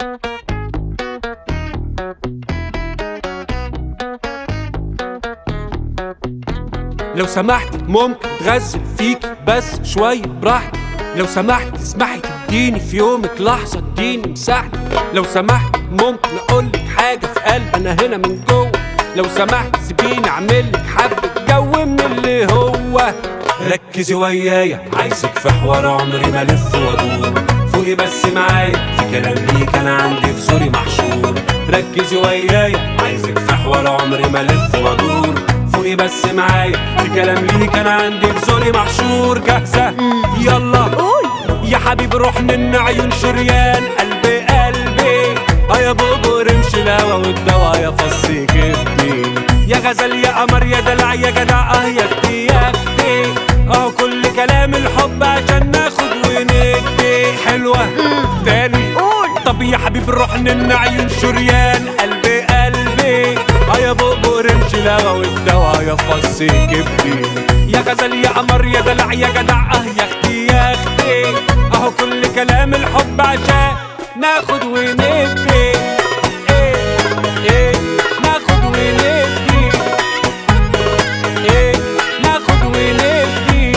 لو سمحت ممكن تغزل فيكي بس شوية براحتي لو سمحت تسمحي تديني في يومك لحظة اديني مساحتي لو سمحت ممكن اقولك حاجة في قلبي انا هنا من جوه لو سمحت سيبيني اعملك حبة جو من اللي هو ركزي ويايا عايزك في حوار عمري ما الف وادور فوقي بس معايا في كلام ليك انا عندي في زوري محشور ركزي ويايا عايزك في حوار عمري ما الف وادور فوقي بس معايا في كلام ليك انا عندي في زوري محشور جاهزة يلا قول يا حبيبي روح من عيون شريان قلبي قلبي اه يا بوبو رمش الهوا والدوا يا فصي جبتي يا غزل يا قمر يا دلع يا جدع اه يا اختي يا اختي اهو كل كلام الحب عشان ناخد وندي حلوة تاني قول طب يا حبيبي روح من عيون شريان قلبي قلبي اه يا بوبو رمش الهوا والدوا يا فصي كبدي يا غزل يا قمر يا دلع يا جدع اه يا اختي يا اختي اهو كل كلام الحب عشان ناخد وندي ايه ايه ناخد وندي ايه ناخد وندي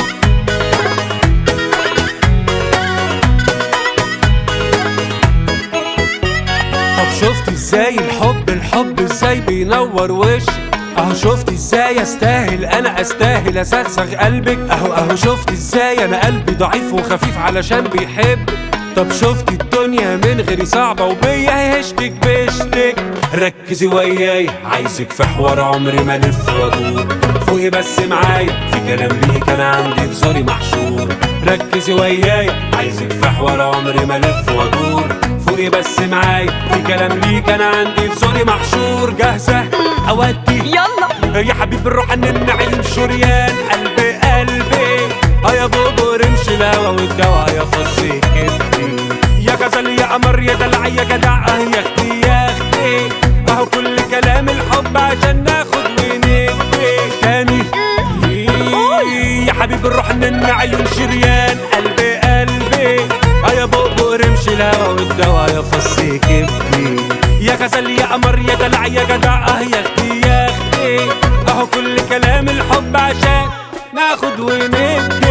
طب شفت ازاي الحب الحب ازاي بينور وشك اهو شفت ازاي استاهل انا استاهل اسغسغ قلبك اهو اهو شفت ازاي انا قلبي ضعيف وخفيف علشان بيحب طب شفت الدنيا من غيري صعبة وبيا هشتك بشتك ركزي وياي عايزك في حوار عمري ما الف وادور فوقي بس معايا في كلام ليك انا عندي في زوري محشور ركزي وياي عايزك في حوار عمري ما الف وادور فوقي بس معايا في كلام ليك انا عندي في زوري محشور جاهزة اودي يلا يا حبيبي الروح عن عيون شريان قلبي قلبي اه يا بوبو رمش الهوا والدوا يا فصي كبدي يا غزل يا قمر يا دلع يا جدع اه يا اختي يا اختي اهو كل كلام الحب عشان ناخد وندي تاني يا حبيبي الروح من عيون شريان قلبي قلبي اه يا بوبو رمش الهوا والدوا يا فصي كبدي يا غزل يا قمر يا دلع يا جدع اه يا اختي يا اختي اهو كل كلام الحب عشان ناخد وندي